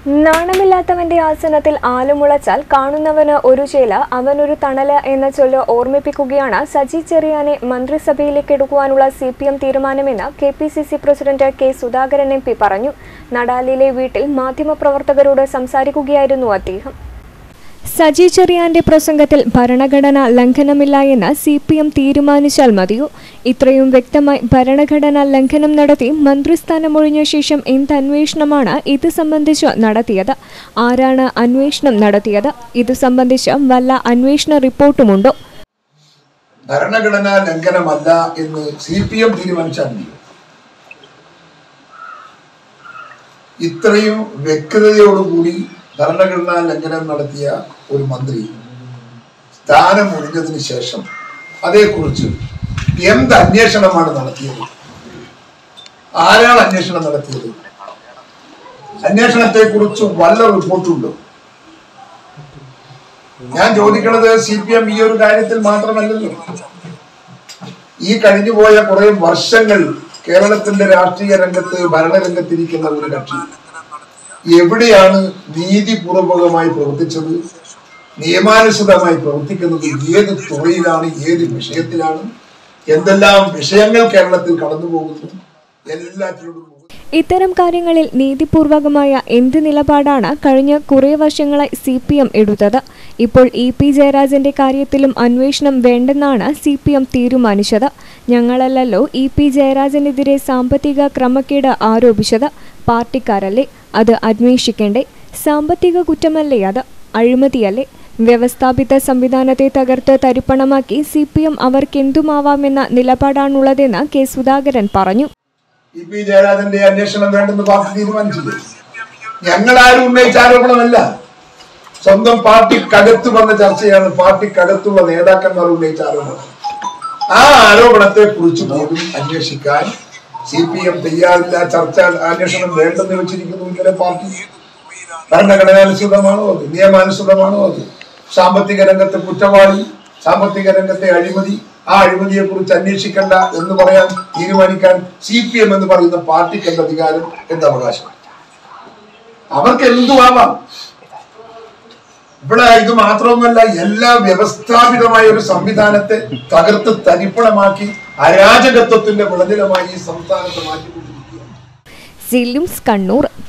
നാണമില്ലാത്തവന്റെ ആസനത്തിൽ ആലുമുളച്ചാൽ കാണുന്നവന് ഒരു ചേല അവനൊരു തണല് എന്ന ചൊല്ല് ഓർമ്മിപ്പിക്കുകയാണ് സജി ചെറിയാനെ മന്ത്രിസഭയിലേക്ക് എടുക്കുവാനുള്ള സി പി എം തീരുമാനമെന്ന് K P C C president K Sudhakaran M P പറഞ്ഞു നടാലിലെ വീട്ടിൽ മാധ്യമപ്രവർത്തകരോട് സംസാരിക്കുകയായിരുന്നു അദ്ദേഹം സജി ചെറിയാന്റെ പ്രസംഗത്തിൽ ഭരണഘടന ലംഘനമില്ല എന്ന് സി പി എം തീരുമാനിച്ചാൽ മതിയോ ഇത്രയും വ്യക്തമായി ഭരണഘടന ലംഘനം നടത്തി മന്ത്രിസ്ഥാനം ഒഴിഞ്ഞ ശേഷം എന്ത് അന്വേഷണമാണ് ഇത് സംബന്ധിച്ച് നടത്തിയത് ആരാണ് അന്വേഷണം നടത്തിയത് ഇത് സംബന്ധിച്ച് വല്ല അന്വേഷണ റിപ്പോർട്ടുമുണ്ടോ ഭരണഘടനാ ലംഘനമല്ല എന്ന് സി പി എം തീരുമാനിച്ചാൽ മതി ഇത്രയും വ്യക്തതയോടുകൂടി ഭരണഘടനാ ലംഘനം നടത്തിയ ഒരു മന്ത്രി സ്ഥാനം ഒഴിഞ്ഞതിന് ശേഷം അതേക്കുറിച്ച് എന്ത് അന്വേഷണമാണ് നടത്തിയത് ആരാണ് അന്വേഷണം നടത്തിയത് അന്വേഷണത്തെ കുറിച്ച് വല്ല റിപ്പോർട്ടുണ്ടോ ഞാൻ ചോദിക്കണത് സി പി എം ഈ ഒരു കാര്യത്തിൽ മാത്രമല്ലല്ലോ ഈ കഴിഞ്ഞുപോയ കുറെ വർഷങ്ങൾ കേരളത്തിന്റെ രാഷ്ട്രീയ രംഗത്ത് ഭരണരംഗത്തിരിക്കുന്ന ഒരു കക്ഷി എവിടെയാണ് നീതിപൂർവകമായി പ്രവർത്തിച്ചത് നിയമാനുസൃതമായി പ്രവർത്തിക്കുന്നത് ഏത് തുറയിലാണ് ഏത് വിഷയത്തിലാണ് എന്തെല്ലാം വിഷയങ്ങൾ കേരളത്തിൽ കടന്നു പോകുന്നു എല്ലാറ്റിനോടും ഇത്തരം കാര്യങ്ങളിൽ നീതിപൂർവകമായ എന്ത് നിലപാടാണ് കഴിഞ്ഞ കുറേ വർഷങ്ങളായി സി പി എം എടുത്തത് ഇപ്പോൾ ഇ പി ജയരാജന്റെ കാര്യത്തിലും അന്വേഷണം വേണ്ടെന്നാണ് സി പി എം തീരുമാനിച്ചത് ഞങ്ങളല്ലല്ലോ ഇ പി ജയരാജനെതിരെ സാമ്പത്തിക ക്രമക്കേട് ആരോപിച്ചത് പാർട്ടിക്കാരല്ലേ അത് അന്വേഷിക്കേണ്ടേ സാമ്പത്തിക കുറ്റമല്ലേ അത് അഴിമതിയല്ലേ വ്യവസ്ഥാപിത സംവിധാനത്തെ തകർത്ത് തരിപ്പണമാക്കി സി പി എം അവർക്കെന്തുമാവാമെന്ന നിലപാടാണുള്ളതെന്ന് കെ സുധാകരൻ പറഞ്ഞു ഇ പി ജയരാജന്റെ അന്വേഷണം വേണ്ടെന്ന് പാർട്ടി തീരുമാനിച്ചില്ലേ ഞങ്ങൾ ആരും ഉന്നയിച്ച ആരോപണമല്ല സ്വന്തം പാർട്ടിക്കകത്ത് വന്ന ചർച്ചയാണ് പാർട്ടിക്കകത്തുള്ള നേതാക്കന്മാർ ഉന്നയിച്ച ആരോപണം ആ ആരോപണത്തെ കുറിച്ച് പോലും അന്വേഷിക്കാൻ സി പി എം തയ്യാറില്ല ചർച്ച അന്വേഷണം വേണ്ടെന്ന് വെച്ചിരിക്കുന്നു ഇന്നലെ പാർട്ടി ഭരണഘടനാനുസൃതമാണോ അത് നിയമാനുസൃതമാണോ അത് സാമ്പത്തിക രംഗത്തെ കുറ്റവാളി സാമ്പത്തിക രംഗത്തെ അഴിമതി ആ അഴിമതിയെ കുറിച്ച് അന്വേഷിക്കണ്ട എന്ന് പറയാൻ തീരുമാനിക്കാൻ സി പി എം എന്ന് പറയുന്ന പാർട്ടിക്ക് എന്ത് അധികാരം എന്ത് അവകാശം അവർക്ക് എന്തുമാവാം ഇവിടെ ഇത് മാത്രമൊന്നുമല്ല എല്ലാ വ്യവസ്ഥാപിതമായ ഒരു സംവിധാനത്തെ തകർത്ത് തരിപ്പണമാക്കി അരാജകത്വത്തിന്റെ വിളനിലമായി ഈ സംസ്ഥാനത്ത് മാറ്റിക്കൊണ്ടിരിക്കുകയാണ് സിലിംസ് കണ്ണൂർ